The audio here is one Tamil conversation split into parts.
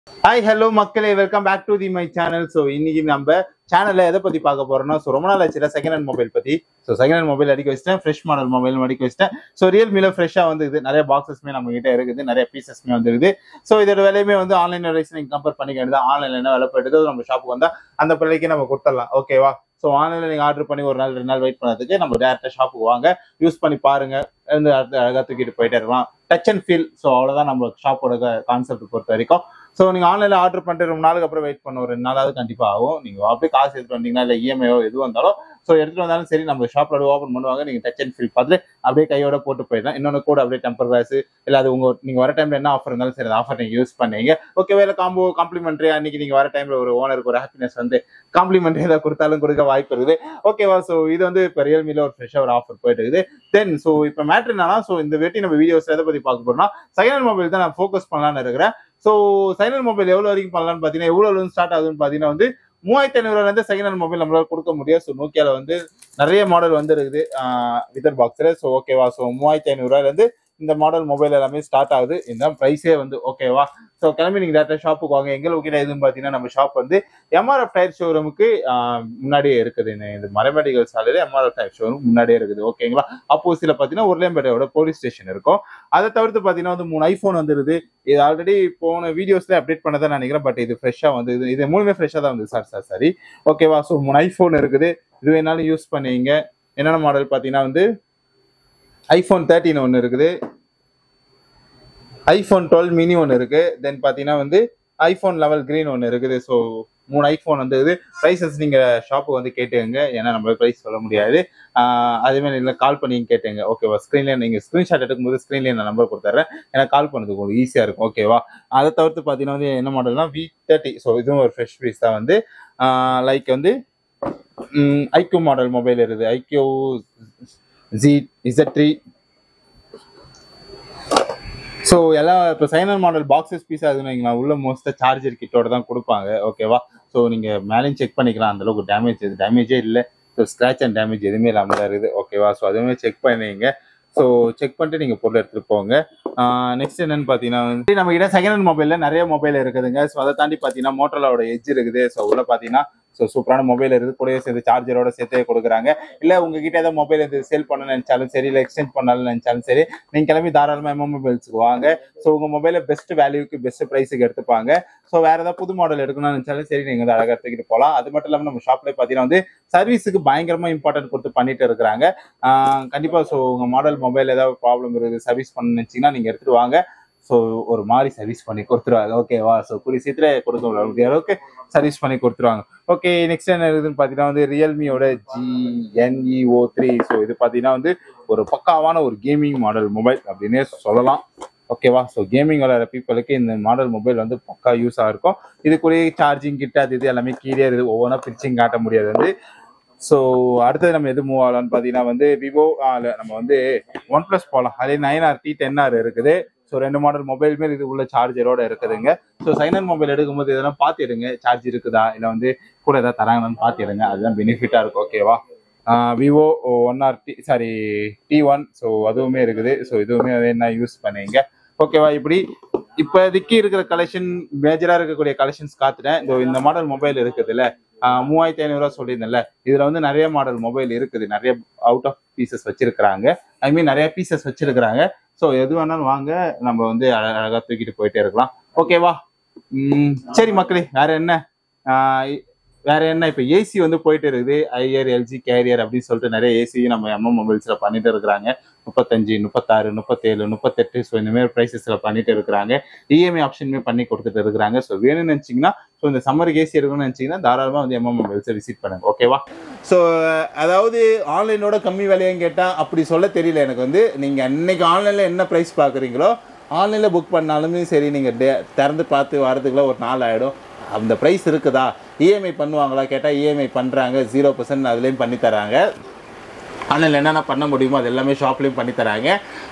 ஹாய் ஹலோ மக்களே welcome back to the my channel so இன்னைக்கு நம்ம சேனல்ல எதை பத்தி பார்க்க போறோம்னா ஸோ ரொம்ப நாள் ஆச்சுல செகண்ட் ஹேண்ட் மொபைல் பத்தி ஸோ செகண்ட் ஹேண்ட் மொபைல் அடிக்க வச்சிட்டேன் ஃப்ரெஷ் மாடல் மொபைல் அடிக்க வச்சிட்டேன் ஸோ ரியல்மில ஃப்ரெஷ்ஷாக வந்துருது நிறைய பாக்ஸஸ்மே நம்ம கிட்ட இருக்குது நிறைய பீசஸ்மே வந்துருது ஸோ இதோட விலையுமே வந்து ஆன்லைன் விலைஸ் நீங்க கம்பேர் பண்ணிக்க வேண்டியது ஆன்லைன்ல என்ன விலை போயிட்டு நம்ம ஷாப்புக்கு வந்தா அந்த விலைக்கு நம்ம கொடுத்துடலாம் ஓகேவா ஸோ ஆன்லைன்ல நீங்க ஆர்டர் பண்ணி ஒரு நாள் ரெண்டு நாள் வெயிட் பண்ணதுக்கு நம்ம டேரக்டா ஷாப்புக்கு வாங்க யூஸ் பண்ணி பாருங்க இருந்து அடுத்து அழகா தூக்கிட்டு போயிட்டே இருக்கலாம் டச் அண்ட் ஃபீல் ஸோ அவ்வளோதான் நம்ம ஷாப்போட கான்செப்ட் பொறுத்த வரைக்கும் ஸோ நீங்கள் ஆன்லைனில் ஆர்டர் பண்ணிட்டு ரொம்ப நாளுக்கு அப்புறம் வெயிட் பண்ண ஒரு ரெண்டு நாளாவது கண்டிப்பாக ஆகும் நீங்கள் அப்படியே காசு எடுத்துட்டு வந்தீங்கன்னா இல்லை இஎம்ஐயோ எது வந்தாலும் ஸோ எடுத்துட்டு வந்தாலும் சரி நம்ம ஷாப்பில் ஓப்பன் பண்ணுவாங்க நீங்கள் டச் அண்ட் ஃபீல் பார்த்துட்டு அப்படியே கையோட போட்டு போயிடலாம் இன்னொன்று கூட அப்படியே டெம்பர் கிளாஸ் இல்லை அது உங்கள் நீங்கள் வர டைமில் என்ன ஆஃபர் இருந்தாலும் சரி அந்த ஆஃபர் நீங்கள் யூஸ் பண்ணீங்க ஓகே வேலை காம்போ காம்ப்ளிமெண்ட்ரி அன்னைக்கு நீங்கள் வர டைமில் ஒரு ஓனருக்கு ஒரு ஹாப்பினஸ் வந்து காம்ப்ளிமெண்ட்ரி ஏதாவது கொடுத்தாலும் கொடுக்க வாய்ப்பு இருக்குது ஓகேவா ஸோ இது வந்து இப்போ ரியல்மியில் ஒரு ஃப்ரெஷ்ஷாக ஒரு ஆஃபர் போயிட்டு இருக்குது தென் ஸோ இப்போ மேட்ரு என்னன்னா ஸோ இந்த வெட்டி நம்ம வீடியோஸ் எதை பற்றி பார்க்க போறோம்னா செகண்ட் மொபைல் தான் நான் ஃபோக்கஸ் பண்ணலான்னு இருக்கிறேன் ஸோ செகண்ட் மொபைல் எவ்வளோ வரைக்கும் பண்ணலாம்னு பார்த்தீங்கன்னா எவ்வளோ ஸ்டார்ட் ஆகுதுன்னு பார்த்தீங்கன்னா வந்து மூவாயிரத்தி ஐநூறுலேருந்து செகண்ட் ஹேண்ட் மொபைல் நம்மளால கொடுக்க முடியாது ஸோ நோக்கியால வந்து நிறைய மாடல் வந்து இருக்குது விதர் பாக்ஸில் ஸோ ஓகேவா ஸோ மூவாயிரத்தி ஐநூறுரூவாயிலேருந்து இந்த மாடல் மொபைல் எல்லாமே ஸ்டார்ட் ஆகுது இந்த ப்ரைஸே வந்து ஓகேவா ஸோ கிளம்பி நீங்கள் டேரக்டாக ஷாப்புக்கு வாங்க எங்கே லொக்கேட் எதுன்னு பார்த்தீங்கன்னா நம்ம ஷாப் வந்து எம்ஆர்எஃப் டயர் ஷோரூமுக்கு முன்னாடியே இருக்குது இந்த இந்த மரமெடிக்கல் சாலையில் எம்ஆர்எஃப் டயர் ஷோரூம் முன்னாடியே இருக்குது ஓகேங்களா அப்போசிட்ல பார்த்தீங்கன்னா உருளையம்பேட்டையோட போலீஸ் ஸ்டேஷன் இருக்கும் அதை தவிர்த்து பார்த்தீங்கன்னா வந்து மூணு ஐஃபோன் வந்துருது இது ஆல்ரெடி போன வீடியோஸ்ல அப்டேட் பண்ணதான் நினைக்கிறேன் பட் இது ஃப்ரெஷ்ஷாக வந்து இது இது மூணுமே ஃப்ரெஷ்ஷாக தான் வந்து சார் சார் சரி ஓகேவா ஸோ மூணு ஐஃபோன் இருக்குது இது வேணாலும் யூஸ் பண்ணீங்க என்னென்ன மாடல் பார்த்தீங்கன்னா வந்து ஐஃபோன் தேர்ட்டின் ஒன்று இருக்குது ஐஃபோன் டுவெல் மினி ஒன்று இருக்கு தென் பார்த்தீங்கன்னா வந்து ஐஃபோன் லெவல் கிரீன் ஒன்று இருக்குது ஸோ மூணு ஐஃபோன் வந்து இது ப்ரைஸஸ் நீங்கள் ஷாப்புக்கு வந்து கேட்டுங்க ஏன்னா நம்மளால ப்ரைஸ் சொல்ல முடியாது ஆஹ் அதே மாதிரி இல்லை கால் பண்ணி கேட்டுங்க ஓகேவா ஸ்க்ரீன்லேயே நீங்கள் ஸ்க்ரீன்ஷாட் எடுக்கும்போது ஸ்க்ரீன்லேயே நான் நம்பர் கொடுத்துட்றேன் ஏன்னா கால் பண்ணதுக்கு உங்களுக்கு ஈஸியாக இருக்கும் ஓகேவா அதை தவிர்த்து பார்த்தீங்கன்னா வந்து என்ன மாடல்னா வி தேர்ட்டி ஸோ இதுவும் ஒரு ஃப்ரெஷ் பீஸ் தான் வந்து லைக் வந்து ஐக்யூ மாடல் மொபைல் இருக்குது iQOO G Z three so எல்லாம் இப்போ சைனர் மாடல் பாக்ஸஸ் பீஸ் ஆகுதுன்னு வைங்களேன் உள்ள மோஸ்ட்டாக சார்ஜர் கிட்டோட தான் கொடுப்பாங்க ஓகேவா ஸோ நீங்கள் மேலேயும் செக் பண்ணிக்கலாம் அந்த அளவுக்கு டேமேஜ் இது டேமேஜே இல்லை ஸோ ஸ்க்ராச் அண்ட் டேமேஜ் எதுவுமே இல்லாமல் தான் இருக்குது ஓகேவா ஸோ அதுவுமே செக் பண்ணிங்க ஸோ செக் பண்ணிட்டு நீங்கள் பொருள் எடுத்துகிட்டு போங்க நெக்ஸ்ட் என்னன்னு பார்த்தீங்கன்னா வந்து நம்ம கிட்ட செகண்ட் ஹேண்ட் மொபைலில் நிறைய மொபைல் இருக்குதுங்க ஸோ அதை தாண்டி பார்த்தீங்கன்னா மோட்டரோட எட்ஜ் இருக்குது ஸோ உள்ள பார்த்தீங்கன்னா ஸோ சூப்பரான மொபைல் இருக்குது கூடவே சேர்த்து சார்ஜரோட சேர்த்தே கொடுக்குறாங்க இல்லை உங்ககிட்ட ஏதாவது மொபைல் இது சேல் பண்ண நினைச்சாலும் சரி இல்லை எக்ஸ்சேஞ்ச் பண்ணாலும் நினைச்சாலும் சரி நீங்கள் கிளம்பி தாராளமாக எம்எம் மொபைல்ஸுக்கு வாங்க ஸோ உங்கள் மொபைலை பெஸ்ட் வேல்யூக்கு பெஸ்ட் ப்ரைஸுக்கு எடுத்துப்பாங்க ஸோ வேற ஏதாவது புது மாடல் எடுக்கணும்னு நினைச்சாலும் சரி நீங்கள் வந்து அழகாக எடுத்துக்கிட்டு போகலாம் அது மட்டும் இல்லாமல் நம்ம ஷாப்ல பார்த்தீங்கன்னா வந்து சர்வீஸுக்கு பயங்கரமாக இம்பார்ட்டன்ட் கொடுத்து பண்ணிட்டு இருக்கிறாங்க கண்டிப்பாக ஸோ உங்கள் மாடல் மொபைல் ஏதாவது ப்ராப்ளம் இருக்குது சர்வீஸ் பண்ண நினச்சிங்கன்னா நீங்கள் எடுத்துட்டு வாங்க ஸோ ஒரு மாதிரி சர்வீஸ் பண்ணி கொடுத்துருவாங்க ஓகேவா ஸோ கூடிய சீக்கிரம் கொடுக்க முடிய அளவுக்கு சர்வீஸ் பண்ணி கொடுத்துருவாங்க ஓகே நெக்ஸ்ட் என்ன இருக்குதுன்னு பார்த்தீங்கன்னா வந்து ரியல்மியோட ஜிஎன்இஓ த்ரீ ஸோ இது பார்த்தீங்கன்னா வந்து ஒரு பக்காவான ஒரு கேமிங் மாடல் மொபைல் அப்படின்னே சொல்லலாம் ஓகேவா ஸோ கேமிங் விளையாடுற பீப்புளுக்கு இந்த மாடல் மொபைல் வந்து பக்கா யூஸாக இருக்கும் இது கூட சார்ஜிங் கிட்ட அது இது எல்லாமே கீழே இருக்குது ஒவ்வொன்றா பிரிச்சிங் காட்ட முடியாது வந்து ஸோ அடுத்தது நம்ம எது மூவ் ஆகலாம்னு பார்த்தீங்கன்னா வந்து விவோ நம்ம வந்து ஒன் ப்ளஸ் போகலாம் அதே nine R T ten R இருக்குது ஸோ ரெண்டு மாடல் மொபைலுமே இது உள்ள சார்ஜரோட இருக்குதுங்க ஸோ சைனன் மொபைல் எடுக்கும்போது இதெல்லாம் பார்த்துடுங்க சார்ஜ் இருக்குதா இல்லை வந்து கூட ஏதாவது தராங்கன்னு பார்த்துடுங்க அதுதான் பெனிஃபிட்டாக இருக்கும் ஓகேவா Vivo one R T sorry T one so அதுவுமே இருக்குது ஸோ இதுவுமே என்ன யூஸ் பண்ணீங்க ஓகேவா இப்படி இப்போதைக்கு இருக்கிற கலெக்ஷன் மேஜராக இருக்கக்கூடிய கலெக்ஷன்ஸ் காத்துட்டேன் இந்த இந்த மாடல் மொபைல் இருக்குதுல்ல மூவாயிரத்தி ஐநூறுரூவா சொல்லியிருந்தேன்ல இதில் வந்து நிறைய மாடல் மொபைல் இருக்குது நிறைய அவுட் ஆஃப் பீசஸ் வச்சிருக்கிறாங்க ஐ மீன் நிறைய பீசஸ் வச்சிருக்கிறாங்க ஸோ எது வேணாலும் வாங்க நம்ம வந்து அழ- அழகா தூக்கிட்டு போயிட்டே இருக்கலாம் ஓகேவா ம், சரி மக்களே வேற என்ன ஆஹ் வேற என்ன இப்போ ஏசி வந்து போயிட்டு இருக்குது ஐயர் எல்ஜி கேரியர் அப்படின்னு சொல்லிட்டு நிறைய ஏசி நம்ம எம்எம் மொபைல்ஸ்ல பண்ணிட்டு இருக்கிறாங்க முப்பத்தஞ்சு முப்பத்தாறு முப்பத்தேழு முப்பத்தெட்டு ஸோ இந்த மாதிரி ப்ரைஸஸ்ல பண்ணிட்டு இருக்கிறாங்க இஎம்ஐ ஆப்ஷனுமே பண்ணி கொடுத்துட்டு இருக்கிறாங்க ஸோ வேணும்னு நினச்சிங்கன்னா ஸோ இந்த சம்மருக்கு ஏசி எடுக்கணும்னு நினச்சிங்கன்னா தாராளமாக வந்து எம்எம் மொபைல்ஸை விசிட் பண்ணுங்க ஓகேவா ஸோ அதாவது ஆன்லைனோட கம்மி விலையன்னு கேட்டால் அப்படி சொல்ல தெரியல எனக்கு வந்து நீங்கள் அன்னைக்கு ஆன்லைனில் என்ன ப்ரைஸ் பார்க்குறீங்களோ ஆன்லைனில் புக் பண்ணாலுமே சரி நீங்கள் டே திறந்து பார்த்து வரதுக்குள்ள ஒரு நாள் ஆகிடும் அந்த ப்ரைஸ் இருக்குதா இஎம்ஐ பண்ணுவாங்களா கேட்டால் இஎம்ஐ பண்ணுறாங்க ஜீரோ பர்சன்ட் அதுலேயும் பண்ணி தராங்க ஆன்லைனில் என்னென்ன பண்ண முடியுமோ அது எல்லாமே ஷாப்லேயும் பண்ணி தராங்க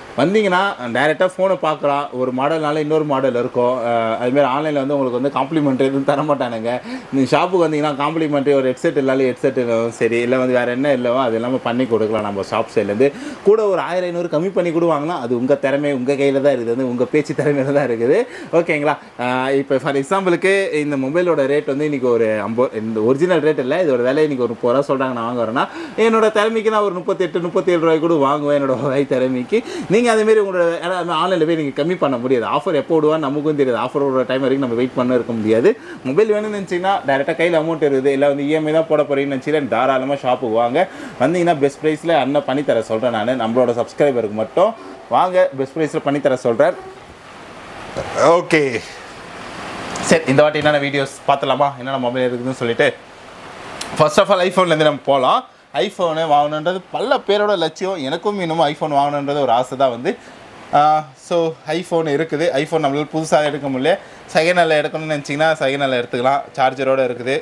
வந்தீங்கன்னா டேரெக்டாக ஃபோனை பார்க்கலாம் ஒரு மாடல்னால இன்னொரு மாடல் இருக்கும் அஹ் அதுமாரி ஆன்லைனில் வந்து உங்களுக்கு வந்து காம்ப்ளிமெண்ட்ரி எதுவும் தர மாட்டானுங்க நீங்கள் ஷாப்புக்கு வந்தீங்கன்னா காம்ப்ளிமெண்ட்ரி ஒரு ஹெட்செட் இல்லாலும் ஹெட்செட் சரி இல்லை வந்து வேறு என்ன இல்லவோ அது எல்லாமே பண்ணி கொடுக்கலாம் நம்ம ஷாப் சைட்லேருந்து கூட ஒரு ஆயிரம் ஐநூறு கம்மி பண்ணி கூட வாங்கலாம் அது உங்கள் திறமை உங்கள் கையில் தான் இருக்குது வந்து உங்கள் பேச்சு திறமையில தான் இருக்குது ஓகேங்களா இப்போ ஃபார் எக்ஸாம்பிளுக்கு இந்த மொபைலோட ரேட் வந்து இன்றைக்கி ஒரு ஐம்பது இந்த ஒரிஜினல் ரேட் இல்லை இதோட விலை இன்றைக்கி ஒரு முப்பது ரூபா சொல்கிறாங்க நான் வாங்க வரேன்னா என்னோட திறமைக்கு நான் ஒரு முப்பத்தெட்டு முப்பத்தேழு ரூபாய் கூட வாங்குவேன் என்னோட வகை திறமைக்கு நீங்கள் அதேமாரி உங்களோட ஆன்லைனில் போய் நீங்கள் கம்மி பண்ண முடியாது ஆஃபர் எப்போ விடுவான்னு நமக்கும் தெரியாது ஆஃபர் விடுற டைம் வரைக்கும் நம்ம வெயிட் பண்ண இருக்க முடியாது மொபைல் வேணும்னு நினச்சிங்கன்னா டேரெக்டாக கையில் அமௌண்ட் இருக்குது இல்லை வந்து இஎம்ஐ தான் போட போகிறீங்கன்னு நினச்சிங்கன்னா தாராளமாக ஷாப்புக்கு வாங்க வந்தீங்கன்னா பெஸ்ட் ப்ரைஸில் அண்ணன் பண்ணி தர சொல்கிறேன் நான் நம்மளோட சப்ஸ்கிரைபருக்கு மட்டும் வாங்க பெஸ்ட் ப்ரைஸில் பண்ணி தர சொல்கிறேன் ஓகே சரி இந்த வாட்டி என்னென்ன வீடியோஸ் பார்த்துலாமா என்னென்ன மொபைல் இருக்குதுன்னு சொல்லிட்டு ஃபர்ஸ்ட் ஆஃப் ஆல் ஐஃபோன்லேருந்து நம்ம போகலாம் ஐஃபோனு வாங்கணுன்றது பல பேரோட லட்சியம் எனக்கும் இன்னமும் ஐஃபோன் வாங்கணுன்றது ஒரு ஆசை தான் வந்து ஸோ ஐஃபோன் இருக்குது ஐஃபோன் நம்மளால் புதுசாக எடுக்க முடியல செகண்ட் ஹேண்டில் எடுக்கணும்னு நினச்சிங்கன்னா செகண்ட் ஹேண்டில் எடுத்துக்கலாம் சார்ஜரோடு இருக்குது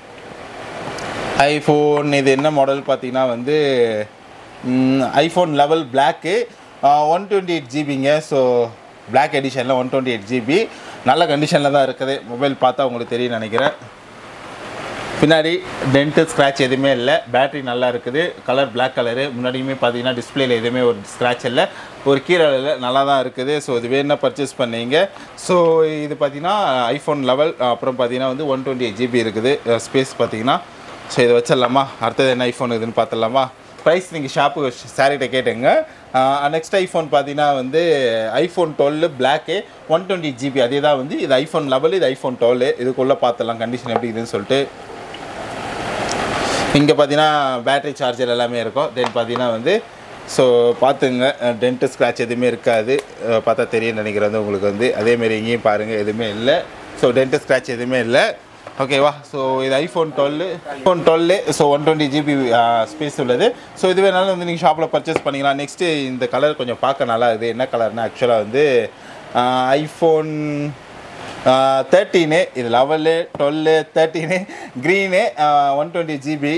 ஐஃபோன் இது என்ன மாடல் பார்த்தீங்கன்னா வந்து iPhone eleven black one twenty eight ஜிபிங்க ஸோ பிளாக் எடிஷனில் ஒன் டுவெண்ட்டி எயிட் ஜிபி நல்ல கண்டிஷனில் தான் இருக்குது மொபைல் பார்த்தா உங்களுக்கு தெரியும் நினைக்கிறேன் பின்னாடி டென்ட்டு ஸ்க்ராட்ச் எதுவுமே இல்லை பேட்டரி நல்லா இருக்குது கலர் Black கலரு முன்னாடியுமே பார்த்தீங்கன்னா டிஸ்பிளேல எதுவுமே ஒரு ஸ்க்ராட்ச் இல்லை ஒரு கீழே இல்லை நல்லா தான் இருக்குது ஸோ இது வேணா பர்ச்சேஸ் பண்ணீங்க ஸோ இது பார்த்தீங்கன்னா ஐஃபோன் லெவல் அப்புறம் பார்த்தீங்கன்னா வந்து ஒன் டுவெண்ட்டி எயிட் ஜிபி இருக்குது ஸ்பேஸ் பார்த்தீங்கன்னா ஸோ இதை வச்சிடலாமா அடுத்தது என்ன ஐஃபோன் இதுன்னு பார்த்துடலாமா ப்ரைஸ் நீங்கள் ஷாப்பு சாரிகிட்ட கேட்டுங்க நெக்ஸ்ட் ஐஃபோன் பார்த்தீங்கன்னா வந்து iPhone twelve black one twenty GB அதே தான் வந்து இது ஐஃபோன் லெவல் இது ஐஃபோன் டுவெல் இதுக்குள்ளே பார்த்துடலாம் கண்டிஷன் எப்படி இதுன்னு சொல்லிட்டு இங்கே பார்த்தீங்கன்னா பேட்டரி சார்ஜர் எல்லாமே இருக்கும் தென் பார்த்தீங்கன்னா வந்து ஸோ பார்த்துங்க டென்ட்டு ஸ்க்ராட்ச் எதுவுமே இருக்காது அஹ் பார்த்தா தெரியும் நினைக்கிறேன் வந்து உங்களுக்கு வந்து அதேமாரி இங்கேயும் பாருங்கள் எதுவுமே இல்லை ஸோ டென்ட்டு ஸ்க்ராட்ச் எதுவுமே இல்லை ஓகேவா ஸோ இது iPhone twelve iPhone twelve so one twenty GB space உள்ளது ஸோ இது வேணாலும் வந்து நீங்கள் ஷாப்பில் பர்ச்சேஸ் பண்ணிக்கலாம் நெக்ஸ்ட்டு இந்த கலர் கொஞ்சம் பார்க்க நல்லா இருக்குது என்ன கலர்னா ஆக்சுவலாக வந்து ஐஃபோன் தேர்ட்டீனு இது eleven twelve thirteen green one twenty GB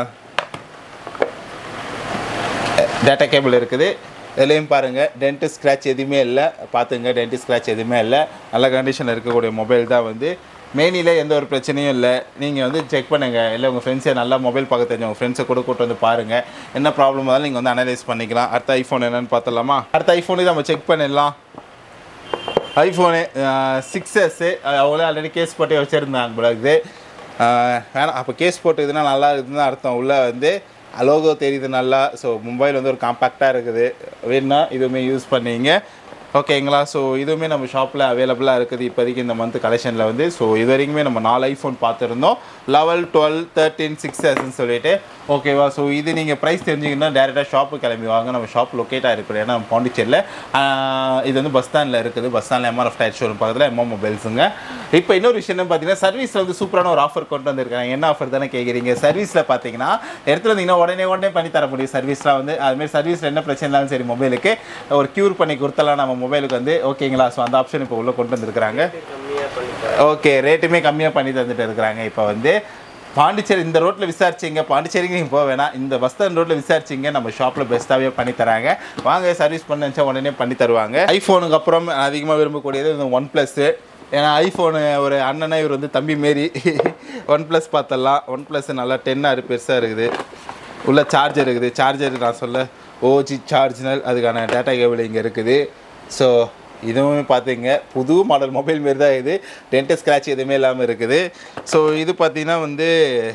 data cable இருக்குது இதுலேயும் பாருங்கள் டென்ட்டு ஸ்க்ராட்ச் எதுவுமே இல்லை பார்த்துங்க டென்ட்டு ஸ்க்ராட்ச் எதுவுமே இல்லை நல்ல கண்டிஷனில் இருக்கக்கூடிய மொபைல் தான் வந்து மெயினில் எந்த ஒரு பிரச்சனையும் இல்லை நீங்கள் வந்து செக் பண்ணுங்கள் இல்லை உங்கள் ஃப்ரெண்ட்ஸே நல்லா மொபைல் பார்க்க தெரிஞ்ச உங்கள் ஃப்ரெண்ட்ஸை கூட கூட்டு வந்து பாருங்கள் என்ன ப்ராப்ளம் இருந்தாலும் நீங்கள் வந்து அனலைஸ் பண்ணிக்கலாம் அடுத்த ஐஃபோன் என்னென்னு பார்த்துடலாமா அடுத்த ஐஃபோனு நம்ம செக் பண்ணிடலாம் ஐஃபோனு சிக்ஸ் எஸ்ஸு அவங்களே ஆல்ரெடி கேஸ் போட்டே வச்சுருந்தாங்க போல இருக்குது அஹ் வேணாம் அப்போ கேஸ் போட்டுக்குதுன்னா நல்லா இருக்குதுன்னு அர்த்தம் உள்ளே வந்து லோகோ தெரியுது நல்லா ஸோ மொபைல் வந்து ஒரு காம்பேக்டாக இருக்குது வேணுன்னா இதுவுமே யூஸ் பண்ணீங்க ஓகேங்களா ஸோ இதுவுமே நம்ம ஷாப்பில் அவைலபிளாக இருக்குது இப்போதைக்கு இந்த மந்த் கலெக்ஷனில் வந்து ஸோ இது வரைக்குமே நம்ம நாலு ஐஃபோன் பார்த்துருந்தோம் லெவல் டுவெல் தேர்ட்டின் சிக்ஸ் எஸ்ன்னு சொல்லிட்டு ஓகேவா ஸோ இது நீங்கள் ப்ரைஸ் தெரிஞ்சிங்கன்னா டேரெக்டாக ஷாப்பு கிளம்பி வாங்க நம்ம ஷாப் லொக்கேட்டாக இருக்குது ஏன்னா நம்ம பாண்டிச்சேரியில் ஆஹ் இது வந்து பஸ் ஸ்டாண்டில் இருக்குது பஸ் ஸ்டாண்டில் எம்ஆர்எஃப் டயர் ஷோரூம் பக்கத்தில் எம்ஓ மொபைல்ஸுங்க இப்போ இன்னொரு விஷயம் என்ன பார்த்தீங்கன்னா சர்வீஸில் வந்து சூப்பரான ஒரு ஆஃபர் கொண்டு வந்திருக்காங்க என்ன ஆஃபர் தானே கேட்குறீங்க சர்வீஸில் பார்த்தீங்கன்னா எடுத்துகிட்டு வந்தீங்கன்னா உடனே உடனே பண்ணி தர முடியும் சர்வீஸ்லாம் வந்து அதுமாரி சர்வீஸில் என்ன பிரச்சனை இருந்தாலும் சரி மொபைலுக்கு ஒரு க்யூர் பண்ணி கொடுத்தலாம் நம்ம மொபைலுக்கு வந்து ஓகேங்களா ஸோ அந்த ஆப்ஷன் இப்போ உள்ளே கொண்டு வந்திருக்கிறாங்க ஓகே ரேட்டுமே கம்மியாக பண்ணி தந்துட்டு இருக்கிறாங்க இப்போ வந்து பாண்டிச்சேரி இந்த ரோட்டில் விசாரிச்சிங்க பாண்டிச்சேரிக்கு நீங்கள் போக வேணாம் இந்த பஸ் ஸ்டாண்ட் ரோட்டில் விசாரிச்சிங்க நம்ம ஷாப்பில் பெஸ்ட்டாகவே பண்ணி தராங்க வாங்க சர்வீஸ் பண்ண நினச்சா உடனே பண்ணி தருவாங்க ஐஃபோனுக்கு அப்புறம் அதிகமாக விரும்பக்கூடியது இந்த ஒன் ப்ளஸ்ஸு ஏன்னா ஐஃபோனு ஒரு அண்ணனை இவர் வந்து தம்பி மாரி ஒன் ப்ளஸ் பார்த்தலாம் ஒன் ப்ளஸ் நல்லா டென் ஆறு பெருசாக இருக்குது உள்ள சார்ஜர் இருக்குது சார்ஜர் நான் சொல்ல ஓஜி சார்ஜினல் அதுக்கான டேட்டா கேபிள் இங்கே இருக்குது ஸோ இதுவுமே பார்த்தீங்க புது மாடல் மொபைல் மாரி தான் இது டென்ட் ஸ்க்ராட்ச் எதுவுமே இல்லாமல் இருக்குது ஸோ இது பார்த்தீங்கன்னா வந்து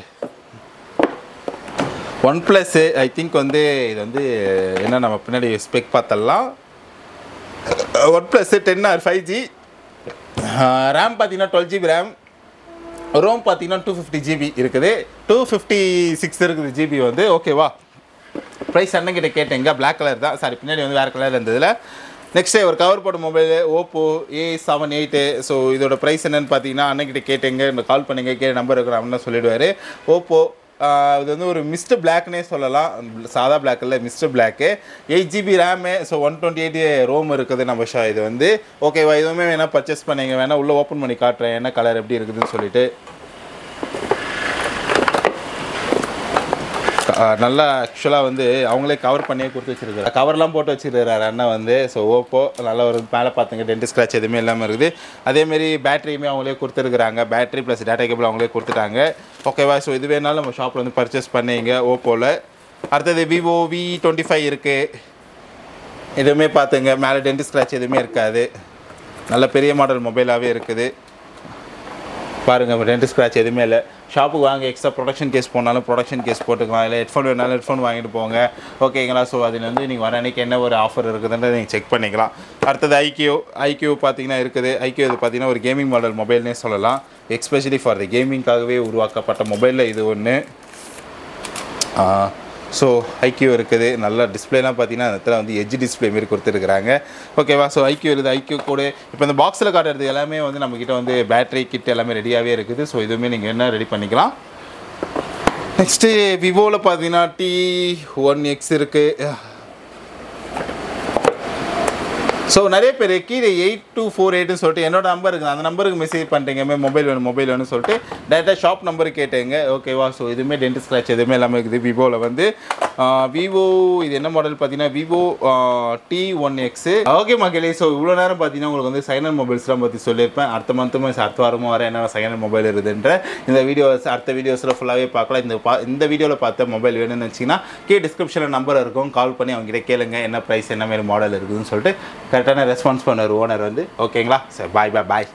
ஒன் ப்ளஸ்ஸு ஐ திங்க் வந்து இது வந்து என்ன நம்ம பின்னாடி ஸ்பெக் பார்த்தலாம் one plus ten R five G RAM பார்த்தீங்கன்னா டுவெல் ஜிபி ரேம் ரோம் பார்த்தீங்கன்னா டூ ஃபிஃப்டி ஜிபி இருக்குது டூ ஃபிஃப்டி சிக்ஸ் இருக்குது ஜிபி வந்து ஓகேவா ப்ரைஸ் அண்ணங்கிட்ட கேட்டேங்க பிளாக் கலர் தான் சாரி பின்னாடி வந்து வேறு கலர் இருந்ததில் நெக்ஸ்ட்டு ஒரு கவர் போட்ட mobile Oppo A seven eight so இதோட ப்ரைஸ் என்னன்னு பார்த்தீங்கன்னா அண்ணன்கிட்ட கேட்டேங்க கால் பண்ணுங்க கே நம்பர் இருக்கிற அப்படின்னு சொல்லிடுவார் ஓப்போ இது வந்து ஒரு மிஸ்டு பிளாக்னே சொல்லலாம் சாதா பிளாக் இல்லை mist black eight GB RAM so one twenty eight ROM இருக்குது நம்ம ஷா இது வந்து ஓகேவா இதுவுமே வேணால் பர்ச்சேஸ் பண்ணிங்க வேணால் உள்ளே ஓப்பன் பண்ணி காட்டுறேன் என்ன கலர் எப்படி இருக்குதுன்னு சொல்லிட்டு அஹ் நல்லா ஆக்சுவலாக வந்து அவங்களே கவர் பண்ணியே கொடுத்து வச்சிருக்காரு கவர்லாம் போட்டு வச்சிருக்காரு அண்ணன் வந்து ஸோ ஓப்போ நல்ல ஒரு மேலே பார்த்துங்க டென்ட் ஸ்க்ராட்ச் எதுவுமே இல்லாமல் இருக்குது அதேமாரி பேட்டரியுமே அவங்களே கொடுத்துருக்குறாங்க பேட்டரி ப்ளஸ் டேட்டா கேபிள் அவங்களே கொடுத்துட்டாங்க ஓகேவா ஸோ இது வேணாலும் நம்ம ஷாப்பில் வந்து பர்ச்சேஸ் பண்ணிங்க ஓப்போவில் அடுத்தது விவோ வி டுவெண்ட்டி ஃபைவ் இருக்குது எதுவுமே பார்த்துங்க மேலே டென்ட் ஸ்க்ராட்ச் எதுவுமே இருக்காது நல்ல பெரிய மாடல் மொபைலாகவே இருக்குது பாருங்கள் டென்ட் ஸ்க்ராட்ச் எதுவுமே இல்லை ஷாப்புக்கு வாங்க எக்ஸ்ட்ரா ப்ரொடக்ஷன் கேஸ் போனாலும் ப்ரொடக்ஷன் கேஸ் போட்டுக்கலாம் இல்லை ஹெட்ஃபோன் வேணாலும் ஹெட்ஃபோன் வாங்கிட்டு போங்க ஓகேங்களா ஸோ அதில் வந்து நீங்கள் வர அன்றைக்கி என்ன ஒரு ஆஃபர் இருக்குதுன்றதை நீங்கள் செக் பண்ணிக்கலாம் அடுத்தது ஐக்யூ ஐக்யூ பார்த்தீங்கன்னா இருக்குது ஐக்யூ இது பார்த்தீங்கன்னா ஒரு கேமிங் மாடல் மொபைல்னே சொல்லலாம் எக்ஸ்பெஷலி ஃபார் த கேமிங்காகவே உருவாக்கப்பட்ட மொபைலில் இது ஒன்று ஸோ ஐக்யூ இருக்குது நல்ல டிஸ்பிளேலாம் பார்த்தீங்கன்னா அந்த இடத்துல வந்து எஜ் டிஸ்பிளே மாரி கொடுத்துருக்குறாங்க ஓகேவா ஸோ ஐக்யூ இருக்குது ஐக்யூ கூட இப்போ இந்த பாக்ஸில் காட்டுறது எல்லாமே வந்து நம்மக்கிட்ட வந்து பேட்டரி கிட் எல்லாமே ரெடியாகவே இருக்குது ஸோ இதுவுமே நீங்கள் என்ன ரெடி பண்ணிக்கலாம் நெக்ஸ்ட்டு விவோவில் பார்த்தீங்கன்னா டி ஒன் எக்ஸ் இருக்குது ஸோ நிறைய பேர் கீழே எயிட் டூ ஃபோர் எயிட்னு சொல்லிட்டு என்னோட நம்பர் இருக்குது அந்த நம்பருக்கு மெசேஜ் பண்ணிட்டீங்க மே மொபைல் வேணும் மொபைல் வேணும்னு சொல்லிட்டு டேரெக்டாக ஷாப் நம்பர் கேட்டேங்க ஓகேவா ஸோ இதுவுமே டென்ட் ஸ்க்ராட்ச் எதுவுமே எல்லாமே இருக்குது விவோவில் வந்து விவோ இது என்ன மாடல் பார்த்தீங்கன்னா Vivo T one X okay மக்களே ஸோ இவ்வளோ நேரம் பார்த்தீங்கன்னா உங்களுக்கு வந்து சைனல் மொபைல்ஸ்லாம் பற்றி சொல்லியிருப்பேன் அடுத்த மந்த்துமே அடுத்த வாரமும் வர என்ன சைனல் மொபைல் இருக்குதுன்ற இந்த வீடியோஸ் அடுத்த வீடியோஸில் ஃபுல்லாகவே பார்க்கலாம் இந்த பா இந்த வீடியோவில் பார்த்த மொபைல் வேணும்னு வச்சிங்கன்னா கே டிஸ்கிரிப்ஷனில் நம்பர் இருக்கும் கால் பண்ணி அவங்ககிட்ட கேளுங்க என்ன ப்ரைஸ் என்ன மாதிரி மாடல் இருக்குதுன்னு சொல்லிட்டு கரெக்டான ரெஸ்பான்ஸ் பண்ணுவார் ஓனர் வந்து ஓகேங்களா சரி பாய் பாய் பாய்